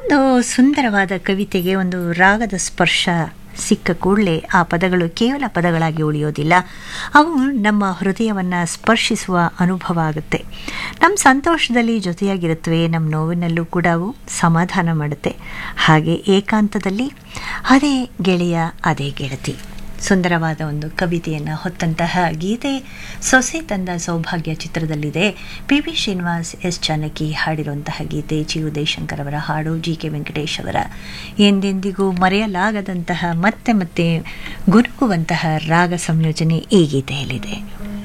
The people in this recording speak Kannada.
ಒಂದು ಸುಂದರವಾದ ಕವಿತೆಗೆ ಒಂದು ರಾಗದ ಸ್ಪರ್ಶ ಸಿಕ್ಕ ಕೂಡಲೇ ಆ ಪದಗಳು ಕೇವಲ ಪದಗಳಾಗಿ ಉಳಿಯೋದಿಲ್ಲ ಅವು ನಮ್ಮ ಹೃದಯವನ್ನು ಸ್ಪರ್ಶಿಸುವ ಅನುಭವ ಆಗುತ್ತೆ ನಮ್ಮ ಸಂತೋಷದಲ್ಲಿ ಜೊತೆಯಾಗಿರುತ್ತವೆ ನಮ್ಮ ನೋವಿನಲ್ಲೂ ಕೂಡ ಅವು ಸಮಾಧಾನ ಮಾಡುತ್ತೆ ಹಾಗೆ ಏಕಾಂತದಲ್ಲಿ ಅದೇ ಗೆಳೆಯ ಅದೇ ಗೆಳತಿ ಸುಂದರವಾದ ಒಂದು ಕವಿತೆಯನ್ನು ಹೊತ್ತಂತಹ ಗೀತೆ ಸೊಸೆ ತಂದ ಸೌಭಾಗ್ಯ ಚಿತ್ರದಲ್ಲಿದೆ P V Srinivas S Janaki ಹಾಡಿರುವಂತಹ ಗೀತೆ ಜಿ ಉದಯಶಂಕರ್ ಅವರ ಹಾಡು ಜಿ ಕೆ ವೆಂಕಟೇಶ್ ಅವರ ಎಂದೆಂದಿಗೂ ಮರೆಯಲಾಗದಂತಹ ಮತ್ತೆ ಮತ್ತೆ ಗುರುಕುವಂತಹ ರಾಗ ಸಂಯೋಜನೆ ಈ ಗೀತೆಯಲ್ಲಿದೆ